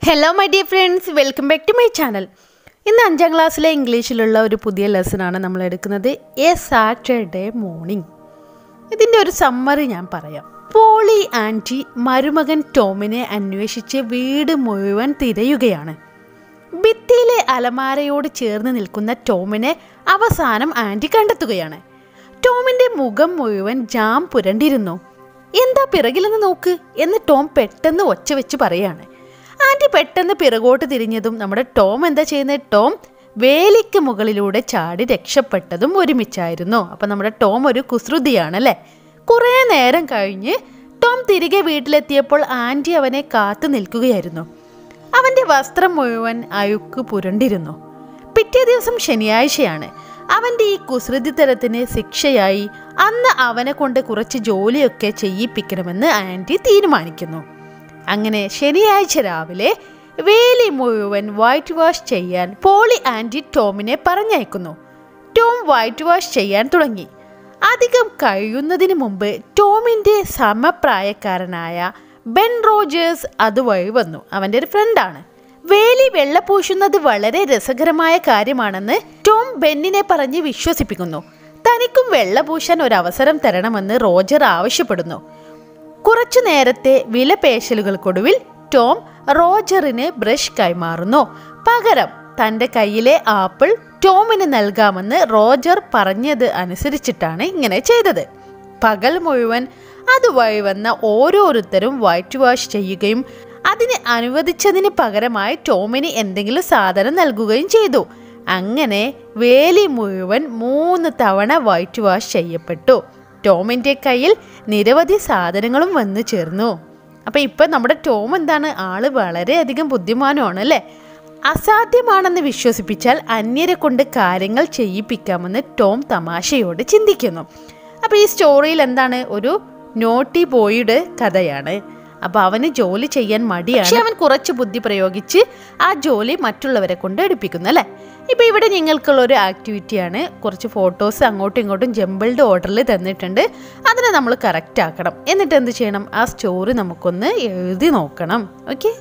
hello my dear friends welcome back to my channel ഇന്ന് അഞ്ചാം ക്ലാസ്സിലെ ഇംഗ്ലീഷിലുള്ള ഒരു പുതിയ ലെസണാണ് നമ്മൾ എടുക്കുന്നത് എ സാറ്റർഡേ മോർണിംഗ് ഇതിൻ്റെ ഒരു സമ്മറി ഞാൻ പറയാം പോളി ആൻറ്റി മരുമകൻ ടോമിനെ അന്വേഷിച്ച് വീട് മുഴുവൻ തിരയുകയാണ് ഭിത്തിയിലെ അലമാരയോട് ചേർന്ന് നിൽക്കുന്ന ടോമിനെ അവസാനം ആൻറ്റി കണ്ടെത്തുകയാണ് ടോമിന്റെ മുഖം മുഴുവൻ ജാം പുരണ്ടിരുന്നു എന്താ പിറകിലെന്ന് നോക്ക് എന്ന് ടോം പെട്ടെന്ന് ഒച്ച വെച്ച് പറയാണ് ആൻറ്റി പെട്ടെന്ന് പിറകോട്ട് തിരിഞ്ഞതും നമ്മുടെ ടോം എന്താ ചെയ്യുന്നത് ടോം വേലിക്ക് മുകളിലൂടെ ചാടി രക്ഷപ്പെട്ടതും ഒരുമിച്ചായിരുന്നു അപ്പം നമ്മുടെ ടോം ഒരു കുസൃതിയാണ് അല്ലേ കുറേ നേരം കഴിഞ്ഞ് ടോം തിരികെ വീട്ടിലെത്തിയപ്പോൾ ആൻറ്റി അവനെ കാത്തു നിൽക്കുകയായിരുന്നു അവന്റെ വസ്ത്രം മുഴുവൻ അഴുക്ക് പുരണ്ടിരുന്നു പിറ്റേ ദിവസം ശനിയാഴ്ചയാണ് അവന്റെ ഈ കുസൃതിത്തരത്തിന് ശിക്ഷയായി അന്ന് അവനെ കൊണ്ട് കുറച്ച് ജോലിയൊക്കെ ചെയ്യിപ്പിക്കണമെന്ന് ആൻറ്റി തീരുമാനിക്കുന്നു അങ്ങനെ ശനിയാഴ്ച രാവിലെ വേലി മുഴുവൻ വൈറ്റ് വാഷ് ചെയ്യാൻ പോളി ആൻറ്റി ടോമിനെ പറഞ്ഞയക്കുന്നു ടോം വൈറ്റ് വാഷ് ചെയ്യാൻ തുടങ്ങി അധികം കഴിയുന്നതിന് മുമ്പ് ടോമിൻ്റെ സമപ്രായക്കാരനായ ബെൻ റോജേഴ്സ് അതുവഴി വന്നു അവൻ്റെ ഒരു ഫ്രണ്ടാണ് വേലി വെള്ള പൂശുന്നത് വളരെ രസകരമായ കാര്യമാണെന്ന് ടോം ബെന്നിനെ പറഞ്ഞ് വിശ്വസിപ്പിക്കുന്നു തനിക്കും വെള്ള പൂശാൻ ഒരു അവസരം തരണമെന്ന് റോജർ ആവശ്യപ്പെടുന്നു കുറച്ചു നേരത്തെ വിലപേശലുകൾക്കൊടുവിൽ ടോം റോജറിന് ബ്രഷ് കൈമാറുന്നു പകരം തൻ്റെ കയ്യിലെ ആപ്പിൾ ടോമിന് നൽകാമെന്ന് റോജർ പറഞ്ഞത് അനുസരിച്ചിട്ടാണ് ഇങ്ങനെ ചെയ്തത് പകൽ മുഴുവൻ അതുവഴി വന്ന ഓരോരുത്തരും വൈറ്റ് വാഷ് ചെയ്യുകയും അതിന് അനുവദിച്ചതിന് പകരമായി ടോമിന് എന്തെങ്കിലും സാധനം നൽകുകയും ചെയ്തു അങ്ങനെ വേലി മുഴുവൻ മൂന്ന് തവണ വൈറ്റ് വാഷ് ചെയ്യപ്പെട്ടു ടോമിൻ്റെ കയ്യിൽ നിരവധി സാധനങ്ങളും വന്നു ചേർന്നു അപ്പം ഇപ്പം നമ്മുടെ ടോം എന്താണ് ആള് വളരെയധികം ബുദ്ധിമാനുമാണ് അല്ലേ അസാധ്യമാണെന്ന് വിശ്വസിപ്പിച്ചാൽ അന്യരെ കൊണ്ട് കാര്യങ്ങൾ ചെയ്യിപ്പിക്കാമെന്ന് ടോം തമാശയോട് ചിന്തിക്കുന്നു അപ്പോൾ ഈ സ്റ്റോറിയിൽ എന്താണ് ഒരു നോട്ടി ബോയുടെ കഥയാണ് അപ്പോൾ അവന് ജോലി ചെയ്യാൻ മടിയാണ് പക്ഷെ അവൻ കുറച്ച് ബുദ്ധി പ്രയോഗിച്ച് ആ ജോലി മറ്റുള്ളവരെ കൊണ്ട് എടുപ്പിക്കുന്നു അല്ലേ ഇപ്പോൾ ഇവിടെ നിങ്ങൾക്കുള്ള ഒരു ആക്ടിവിറ്റിയാണ് കുറച്ച് ഫോട്ടോസ് അങ്ങോട്ടും ഇങ്ങോട്ടും ജമ്പിൾഡ് ഓർഡറിൽ തന്നിട്ടുണ്ട് അതിനെ നമ്മൾ കറക്റ്റ് ആക്കണം എന്നിട്ട് എന്ത് ചെയ്യണം ആ സ്റ്റോറി നമുക്കൊന്ന് എഴുതി നോക്കണം ഓക്കെ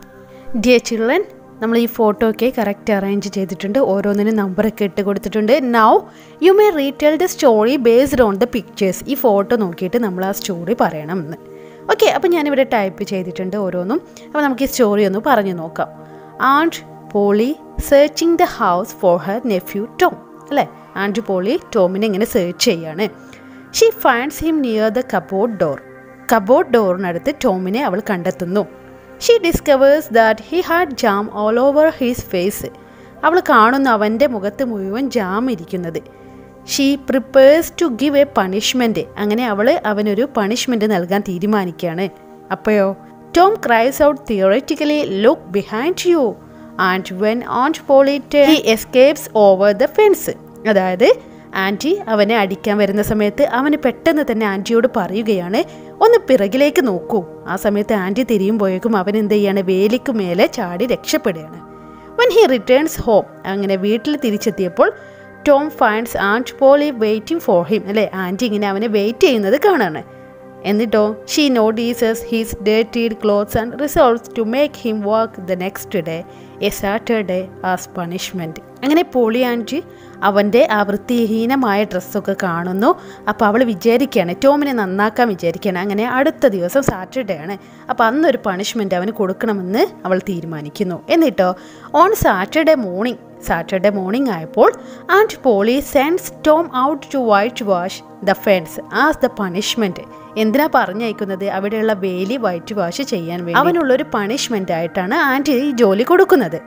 ഡിയർ ചിൽഡ്രൻ നമ്മൾ ഈ ഫോട്ടോ ഒക്കെ കറക്റ്റ് അറേഞ്ച് ചെയ്തിട്ടുണ്ട് ഓരോന്നിനും നമ്പറൊക്കെ ഇട്ട് കൊടുത്തിട്ടുണ്ട് now you may retell the story based on the pictures ഈ ഫോട്ടോ നോക്കിയിട്ട് നമ്മൾ ആ സ്റ്റോറി പറയണം എന്ന് ഓക്കെ അപ്പോൾ ഞാനിവിടെ ടൈപ്പ് ചെയ്തിട്ടുണ്ട് ഓരോന്നും അപ്പോൾ നമുക്ക് ഈ സ്റ്റോറി ഒന്ന് പറഞ്ഞു നോക്കാം aunt Polly searching the house for her nephew Tom അല്ലേ ആൻഡ് പോളി ടോമിനെ ഇങ്ങനെ സെർച്ച് ചെയ്യാണ് she finds him near the cupboard door cupboard ഡോറിനടുത്ത് ടോമിനെ അവൾ കണ്ടെത്തുന്നു she discovers that he had jam all over his face അവൾ കാണുന്നു അവൻ്റെ മുഖത്ത് മുഴുവൻ ജാം ഇരിക്കുന്നത് she prepares to give a punishment അങ്ങനെ അവൾ അവനൊരു പണിഷ്മെൻറ്റ് നൽകാൻ തീരുമാനിക്കുകയാണ് അപ്പോഴോ Tom cries out theoretically look behind you and when aunt Polly he escapes over the fence അതായത് ആൻറ്റി അവനെ അടിക്കാൻ വരുന്ന സമയത്ത് അവന് പെട്ടെന്ന് തന്നെ ആൻറ്റിയോട് പറയുകയാണ് ഒന്ന് പിറകിലേക്ക് നോക്കൂ ആ സമയത്ത് ആൻറ്റി തിരിയുമ്പോഴേക്കും അവൻ എന്ത് ചെയ്യാണ് വേലിക്ക് മേലെ ചാടി രക്ഷപ്പെടുകയാണ് വൻ ഹി റിട്ടേൺസ് ഹോം അങ്ങനെ വീട്ടിൽ തിരിച്ചെത്തിയപ്പോൾ Tom finds aunt Polly waiting for him അല്ലേ ആൻറ്റി ഇങ്ങനെ അവനെ വെയിറ്റ് ചെയ്യുന്നത് കാണാണ് എന്നിട്ടോ ഷീ നോട്ടീസസ് ഹീസ് ഡേറ്റീഡ് clothes and resolves to make him work the next day a Saturday as punishment അങ്ങനെ പോളി ആൻറ്റി അവൻ്റെ ആ വൃത്തിഹീനമായ ഡ്രസ്സൊക്കെ കാണുന്നു അപ്പോൾ അവൾ വിചാരിക്കുകയാണ് ടോമിനെ നന്നാക്കാൻ വിചാരിക്കുകയാണ് അങ്ങനെ അടുത്ത ദിവസം സാറ്റർഡേ ആണ് അപ്പോൾ അന്നൊരു പണിഷ്മെൻറ്റ് അവന് കൊടുക്കണമെന്ന് അവൾ തീരുമാനിക്കുന്നു എന്നിട്ടോ on Saturday morning Saturday morning ആയപ്പോൾ and Polly sends Tom out to whitewash the fence as the punishment എന്തിനാ പറഞ്ഞയക്കുന്നത് അവിടെയുള്ള വേലി വൈറ്റ് വാഷ് ചെയ്യാൻ വേണ്ടി അവനുള്ളൊരു പണിഷ്മെൻ്റ് ആയിട്ടാണ് ആൻറ്റി ഈ ജോലി കൊടുക്കുന്നത്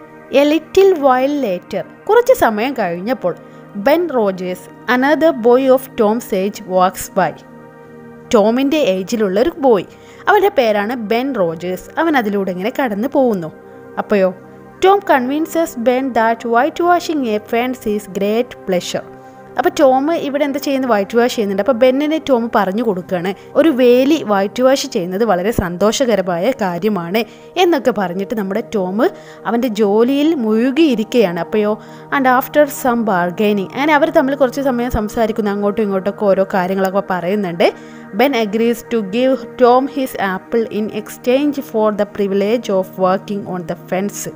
എ ലിറ്റിൽ വൈൽ ലേറ്റർ കുറച്ച് സമയം കഴിഞ്ഞപ്പോൾ Ben Rogers another boy of Tom's age walks by ടോമിൻ്റെ ഏജിലുള്ള ഒരു ബോയ് അവൻ്റെ പേരാണ് ബെൻ റോജേഴ്സ് അവൻ അതിലൂടെ ഇങ്ങനെ കടന്നു പോകുന്നു അപ്പോയോ Tom convinces Ben that whitewashing a fence is great pleasure അപ്പോൾ ടോം ഇവിടെ എന്താ ചെയ്യുന്നത് വൈറ്റ് വാഷ് ചെയ്യുന്നുണ്ട് അപ്പോൾ ബെന്നിനെ ടോം പറഞ്ഞു കൊടുക്കുകയാണ് ഒരു വേലി വൈറ്റ് വാഷ് ചെയ്യുന്നത് വളരെ സന്തോഷകരമായ കാര്യമാണ് എന്നൊക്കെ പറഞ്ഞിട്ട് നമ്മുടെ ടോം അവൻ്റെ ജോലിയിൽ മുഴുകിയിരിക്കുകയാണ് അപ്പോഴോ ആൻഡ് ആഫ്റ്റർ സം ബാർഗൈനിങ് അങ്ങനെ അവർ തമ്മിൽ കുറച്ച് സമയം സംസാരിക്കുന്നു അങ്ങോട്ടും ഇങ്ങോട്ടൊക്കെ ഓരോ കാര്യങ്ങളൊക്കെ പറയുന്നുണ്ട് Ben agrees to give Tom his apple in exchange for the privilege of working on the fence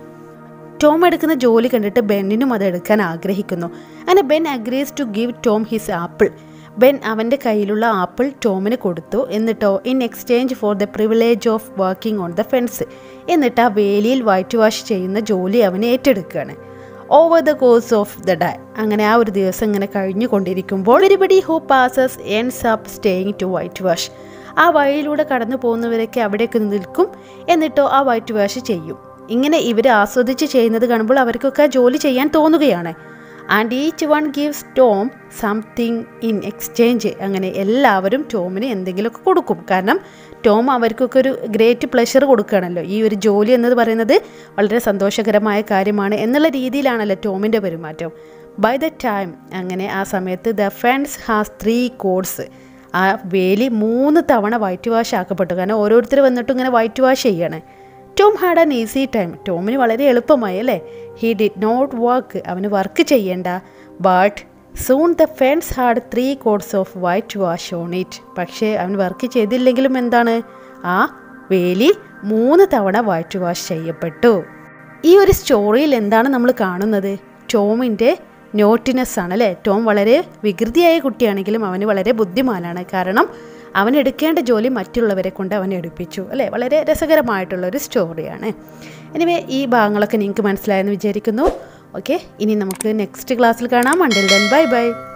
Tom എടുക്കുന്ന ജോലി കണ്ടിട്ട് ബെന്നിനും അത് എടുക്കാൻ ആഗ്രഹിക്കുന്നു അങ്ങനെ Ben agrees to give Tom his apple Ben അവൻ്റെ കയ്യിലുള്ള ആപ്പിൾ ടോമിന് കൊടുത്തു എന്നിട്ടോ in exchange for the privilege of working on the fence എന്നിട്ട് ആ വേലിയിൽ വൈറ്റ് വാഷ് ചെയ്യുന്ന ജോലി അവന് ഏറ്റെടുക്കുകയാണ് over the course of the day അങ്ങനെ ആ ഒരു ദിവസം ഇങ്ങനെ കഴിഞ്ഞുകൊണ്ടിരിക്കുമ്പോൾ everybody who passes ends up staying to whitewash ആ വഴിയിലൂടെ കടന്നു പോകുന്നവരൊക്കെ അവിടേക്ക് നിൽക്കും എന്നിട്ടോ ആ വൈറ്റ് വാഷ് ചെയ്യും ഇങ്ങനെ ഇവർ ആസ്വദിച്ച് ചെയ്യുന്നത് കാണുമ്പോൾ അവർക്കൊക്കെ ആ ജോലി ചെയ്യാൻ തോന്നുകയാണ് and each one gives Tom something in exchange അങ്ങനെ എല്ലാവരും ടോമിന് എന്തെങ്കിലുമൊക്കെ കൊടുക്കും കാരണം ടോം അവർക്കൊക്കെ ഒരു ഗ്രേറ്റ് പ്ലഷർ കൊടുക്കുകയാണല്ലോ ഈ ഒരു ജോലി എന്നത് പറയുന്നത് വളരെ സന്തോഷകരമായ കാര്യമാണ് എന്നുള്ള രീതിയിലാണല്ലോ ടോമിൻ്റെ പെരുമാറ്റം ബൈ ദ ടൈം അങ്ങനെ ആ സമയത്ത് the fence has three coats ആ വേലി മൂന്ന് തവണ വൈറ്റ് വാഷ് ആക്കപ്പെട്ടു കാരണം ഓരോരുത്തർ വന്നിട്ടും ഇങ്ങനെ വൈറ്റ് വാഷ് ചെയ്യണേ Tom had an easy time ടോമിന് വളരെ എളുപ്പമായി അല്ലേ ഹി ഡിഡ് നോട്ട് വർക്ക് അവന് വർക്ക് ചെയ്യേണ്ട but soon the friends had three coats of whitewash on it പക്ഷേ അവൻ വർക്ക് ചെയ്തില്ലെങ്കിലും എന്താണ് ആ വേലി മൂന്ന് തവണ വൈറ്റ് വാഷ് ചെയ്യപ്പെട്ടു ഈ ഒരു സ്റ്റോറിയിൽ എന്താണ് നമ്മൾ കാണുന്നത് ടോമിൻ്റെ നോട്ടിനെസ് ആണ് അല്ലേ ടോം വളരെ വികൃതിയായ കുട്ടിയാണെങ്കിലും അവന് വളരെ ബുദ്ധിമാനാണ് കാരണം അവൻ എടുക്കേണ്ട ജോലി മറ്റുള്ളവരെ കൊണ്ട് അവൻ എടുപ്പിച്ചു അല്ലേ വളരെ രസകരമായിട്ടുള്ള ഒരു സ്റ്റോറിയാണ് എനിവേ ഈ ഭാഗങ്ങളൊക്കെ നിങ്ങൾക്ക് മനസ്സിലായെന്ന് വിചാരിക്കുന്നു ഓക്കെ ഇനി നമുക്ക് നെക്സ്റ്റ് ക്ലാസ്സിൽ കാണാം അണ്ടിൽ ദെൻ ബൈ ബൈ